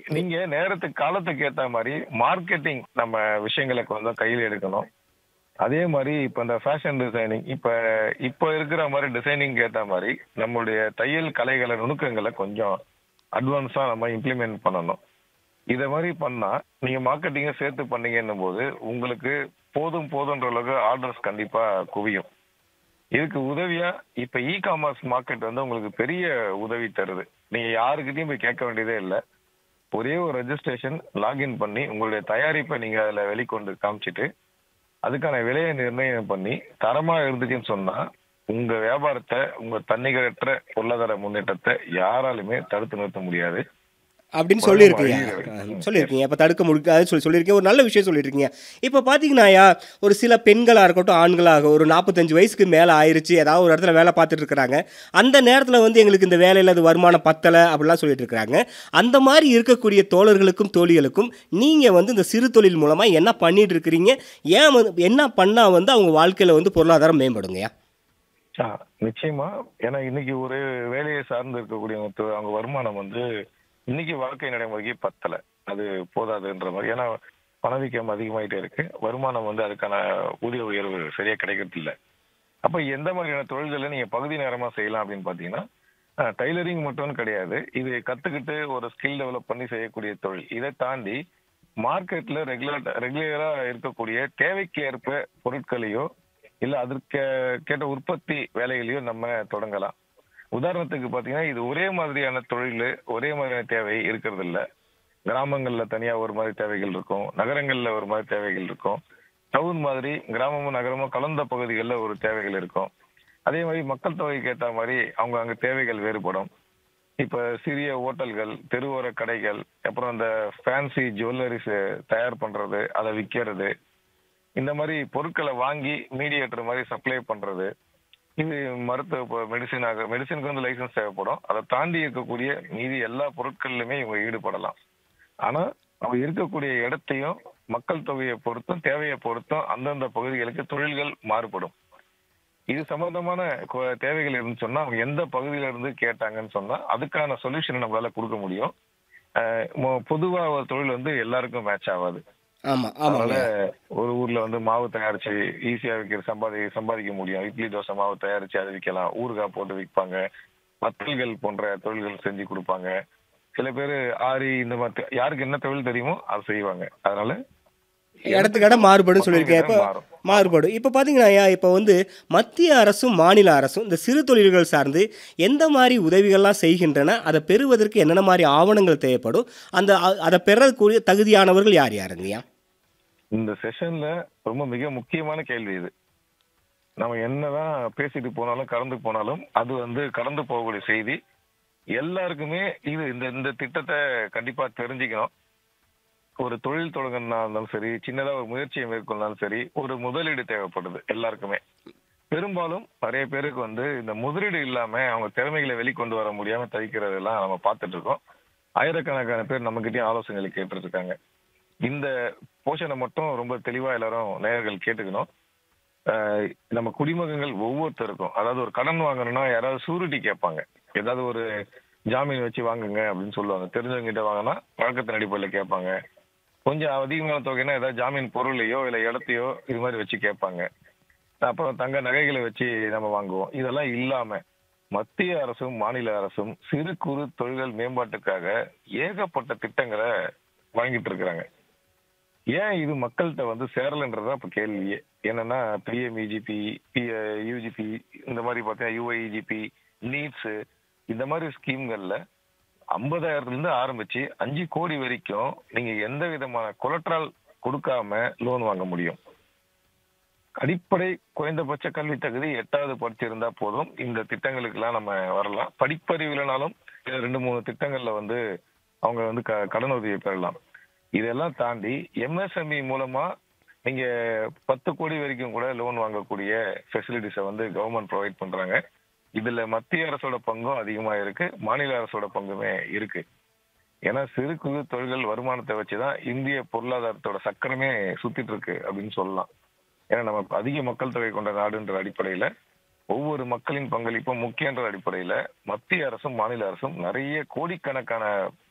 நீங்க நேரத்துக்கு காலத்துக்கு ஏத்த மாதிரி மார்க்கெட்டிங் நம்ம விஷயங்களை கொஞ்சம் கையில் எடுக்கணும் அதே மாதிரி இப்ப இந்த ஃபேஷன் டிசைனிங் இப்ப இப்ப இருக்கிற மாதிரி டிசைனிங் ஏத்த மாதிரி நம்மளுடைய தையல் கலைகளை நுணுக்கங்களை கொஞ்சம் அட்வான்ஸா நம்ம இம்ப்ளிமெண்ட் பண்ணணும் இத மாதிரி பண்ணா நீங்க மார்க்கெட்டிங்க சேர்த்து பண்ணீங்கன்னும் போது உங்களுக்கு போதும் போதுன்ற அளவுக்கு ஆர்டர்ஸ் கண்டிப்பா குவியும் இதுக்கு உதவியா இப்ப இ காமர்ஸ் மார்க்கெட் வந்து உங்களுக்கு பெரிய உதவி தருது நீங்க யாருக்கிட்டையும் போய் கேட்க வேண்டியதே இல்லை ஒரே ஒரு ரெஜிஸ்ட்ரேஷன் லாகின் பண்ணி உங்களுடைய தயாரிப்பை நீங்க அதுல வெளிக்கொண்டு காமிச்சிட்டு அதுக்கான விலையை நிர்ணயம் பண்ணி தரமா இருந்துச்சுன்னு சொன்னா உங்க வியாபாரத்தை உங்க தன்னிகரற்ற பொருளாதார முன்னேற்றத்தை யாராலுமே தடுத்து நிறுத்த முடியாது அப்படின்னு வரும் சொல்லியிருக்கீங்க வழியில். சொல்லியிருக்கீங்க இப்போ தடுக்க முடியாது சொல்லி சொல்லியிருக்கீங்க ஒரு நல்ல விஷயம் சொல்லியிருக்கீங்க இப்போ பார்த்தீங்கன்னாயா ஒரு சில பெண்களாக இருக்கட்டும் ஆண்களாக ஒரு நாற்பத்தஞ்சு வயசுக்கு மேலே ஆயிருச்சு ஏதாவது ஒரு இடத்துல வேலை பார்த்துட்டு இருக்கிறாங்க அந்த நேரத்தில் வந்து எங்களுக்கு இந்த வேலையில் அது வருமானம் பத்தலை அப்படிலாம் சொல்லிட்டு இருக்கிறாங்க அந்த மாதிரி இருக்கக்கூடிய தோழர்களுக்கும் தோழிகளுக்கும் நீங்கள் வந்து இந்த சிறு தொழில் மூலமாக என்ன பண்ணிட்டு இருக்கிறீங்க ஏன் வந்து என்ன பண்ணால் வந்து அவங்க வாழ்க்கையில் வந்து பொருளாதாரம் மேம்படுங்கய்யா ஆ, நிச்சயமா ஏன்னா இன்னைக்கு ஒரு வேலையை சார்ந்து இருக்கக்கூடியவங்க து- அவங்க வருமானம் வந்து இன்னைக்கு வாழ்க்கை நடைமுறைக்கு பத்தல அது போதாதுன்ற மாதிரி ஏன்னா பணவீக்கம் அதிகமாயிட்டே இருக்கு வருமானம் வந்து அதுக்கான ஊதிய உயர்வு சரியா கிடைக்கிறது இல்ல அப்ப எந்த மாதிரியான தொழில்களை நீங்க பகுதி நேரமா செய்யலாம் அப்படின்னு பாத்தீங்கன்னா டைலரிங் மட்டும் கிடையாது இது கத்துக்கிட்டு ஒரு ஸ்கில் டெவலப் பண்ணி செய்யக்கூடிய தொழில் இதை தாண்டி மார்க்கெட்ல ரெகுலர் ரெகுலரா இருக்கக்கூடிய தேவைக்கு ஏற்ப பொருட்களையோ இல்ல அதற்கு கேட்ட உற்பத்தி வேலைகளையோ நம்ம தொடங்கலாம் உதாரணத்துக்கு பாத்தீங்கன்னா இது ஒரே மாதிரியான தொழில் ஒரே மாதிரியான தேவை இருக்கிறது இல்ல கிராமங்கள்ல தனியா ஒரு மாதிரி தேவைகள் இருக்கும் நகரங்கள்ல ஒரு மாதிரி தேவைகள் இருக்கும் டவுன் மாதிரி கிராமமும் நகரமும் கலந்த பகுதிகளில் ஒரு தேவைகள் இருக்கும் அதே மாதிரி மக்கள் தொகைக்கு ஏற்ற மாதிரி அவங்க அங்க தேவைகள் வேறுபடும் இப்ப சிறிய ஹோட்டல்கள் தெருவோர கடைகள் அப்புறம் இந்த ஃபேன்சி ஜுவல்லரிஸ் தயார் பண்றது அதை விற்கிறது இந்த மாதிரி பொருட்களை வாங்கி மீடியேட்டர் மாதிரி சப்ளை பண்றது இது மருத்துவ மெடிசினாக மெடிசினுக்கு வந்து லைசன்ஸ் தேவைப்படும் அதை தாண்டி இருக்கக்கூடிய மீதி எல்லா பொருட்கள்லையுமே இவங்க ஈடுபடலாம் ஆனா அவங்க இருக்கக்கூடிய இடத்தையும் மக்கள் தொகையை பொறுத்தும் தேவையை பொறுத்தும் அந்தந்த பகுதிகளுக்கு தொழில்கள் மாறுபடும் இது சம்பந்தமான கொ- தேவைகள் இருந்துன்னு சொன்னா அவங்க எந்த பகுதியில இருந்து கேட்டாங்கன்னு சொன்னா அதுக்கான சொல்யூஷன் நம்மளால கொடுக்க முடியும் அஹ் மொ- பொதுவா ஒரு தொழில் வந்து எல்லாருக்கும் மேட்ச் ஆகாது ஆமாம் அதனால ஆமாங்க ஒரு ஊர்ல வந்து மாவு தயாரிச்சு ஈஸியா விற்கிற சம்பாதி சம்பாதிக்க முடியும் இட்லி தோசை மாவு தயாரிச்சு அதை விற்கலாம் ஊறுகாய் போட்டு விற்பாங்க வத்தல்கள் போன்ற தொழில்கள் செஞ்சு கொடுப்பாங்க சில பேர் ஆரி இந்த மாதிரி யாருக்கு என்ன தொழில் தெரியுமோ அதை செய்வாங்க அதனால இடத்துக்கு இடம் மாறுபடும் சொல்லியிருக்கேன் இப்போ மாறும். மாறுபடும் இப்போ பார்த்தீங்கன்னா ஐயா இப்போ வந்து மத்திய அரசும் மாநில அரசும் இந்த சிறு தொழில்கள் சார்ந்து எந்த மாதிரி உதவிகள்லாம் செய்கின்றன அதை பெறுவதற்கு என்னென்ன மாதிரி ஆவணங்கள் தேவைப்படும் அந்த அ- அதை பெறக்கூடிய தகுதியானவர்கள் யார் யாருங்கய்யா இந்த செஷன்ல ரொம்ப மிக முக்கியமான கேள்வி இது நம்ம என்னதான் பேசிட்டு போனாலும் கடந்து போனாலும் அது வந்து கடந்து போகக்கூடிய செய்தி எல்லாருக்குமே இது இந்த இந்த திட்டத்தை கண்டிப்பா தெரிஞ்சுக்கணும் ஒரு தொழில் தொடங்கினா இருந்தாலும் சரி சின்னதா ஒரு முயற்சியை மேற்கொண்டாலும் சரி ஒரு முதலீடு தேவைப்படுது எல்லாருக்குமே பெரும்பாலும் நிறைய பேருக்கு வந்து இந்த முதலீடு இல்லாம அவங்க திறமைகளை வெளிக்கொண்டு வர முடியாம தவிக்கிறதெல்லாம் நம்ம பார்த்துட்டு இருக்கோம் ஆயிரக்கணக்கான பேர் நம்ம கிட்டயும் ஆலோசனைகளை கேட்டுட்டு இருக்காங்க இந்த போஷனை மட்டும் ரொம்ப தெளிவா எல்லாரும் நேயர்கள் கேட்டுக்கணும் ஆஹ் நம்ம குடிமகன்கள் ஒவ்வொருத்தருக்கும் அதாவது ஒரு கடன் வாங்கணும்னா யாராவது சூரிட்டி கேட்பாங்க ஏதாவது ஒரு ஜாமீன் வச்சு வாங்குங்க அப்படின்னு சொல்லுவாங்க தெரிஞ்சவங்க கிட்ட வாங்கினா பழக்கத்தின் அடிப்படையில் கேட்பாங்க கொஞ்சம் அதிகமான தொகைனா ஏதாவது ஜாமீன் பொருளையோ இல்லை இடத்தையோ இது மாதிரி வச்சு கேட்பாங்க அப்புறம் தங்க நகைகளை வச்சு நம்ம வாங்குவோம் இதெல்லாம் இல்லாம மத்திய அரசும் மாநில அரசும் சிறு குறு தொழில்கள் மேம்பாட்டுக்காக ஏகப்பட்ட திட்டங்களை வழங்கிட்டு இருக்கிறாங்க ஏன் இது மக்கள்கிட்ட வந்து சேரலன்றதா இப்ப கேள்வியே என்னன்னா பிஎம்இஜிபி யூஜிபி இந்த மாதிரி பார்த்தீங்கன்னா யூஐஇஜிபி நீட்ஸ் இந்த மாதிரி ஸ்கீம்கள்ல ஐம்பதாயிரத்துல இருந்து ஆரம்பிச்சு அஞ்சு கோடி வரைக்கும் நீங்க எந்த விதமான கொலட்ரால் கொடுக்காம லோன் வாங்க முடியும் அடிப்படை குறைந்தபட்ச கல்வி தகுதி எட்டாவது படிச்சிருந்தா போதும் இந்த திட்டங்களுக்கெல்லாம் நம்ம வரலாம் படிப்பறிவு இல்லைனாலும் இதுல ரெண்டு மூணு திட்டங்கள்ல வந்து அவங்க வந்து க- கடன் உதவி பெறலாம் இதெல்லாம் தாண்டி எம்எஸ்எம்இ மூலமா நீங்க பத்து கோடி வரைக்கும் கூட லோன் வாங்கக்கூடிய ஃபெசிலிட்டிஸை வந்து கவர்மெண்ட் ப்ரொவைட் பண்றாங்க இதுல மத்திய அரசோட பங்கும் அதிகமா இருக்கு மாநில அரசோட பங்குமே இருக்கு ஏன்னா சிறு குறு தொழில்கள் வருமானத்தை வச்சுதான் இந்திய பொருளாதாரத்தோட சக்கரமே சுத்திட்டு இருக்கு அப்படின்னு சொல்லலாம் ஏன்னா நம்ம அதிக மக்கள் தொகை கொண்ட நாடுன்ற அடிப்படையில ஒவ்வொரு மக்களின் பங்களிப்பும் முக்கியன்ற அடிப்படையில மத்திய அரசும் மாநில அரசும் நிறைய கோடிக்கணக்கான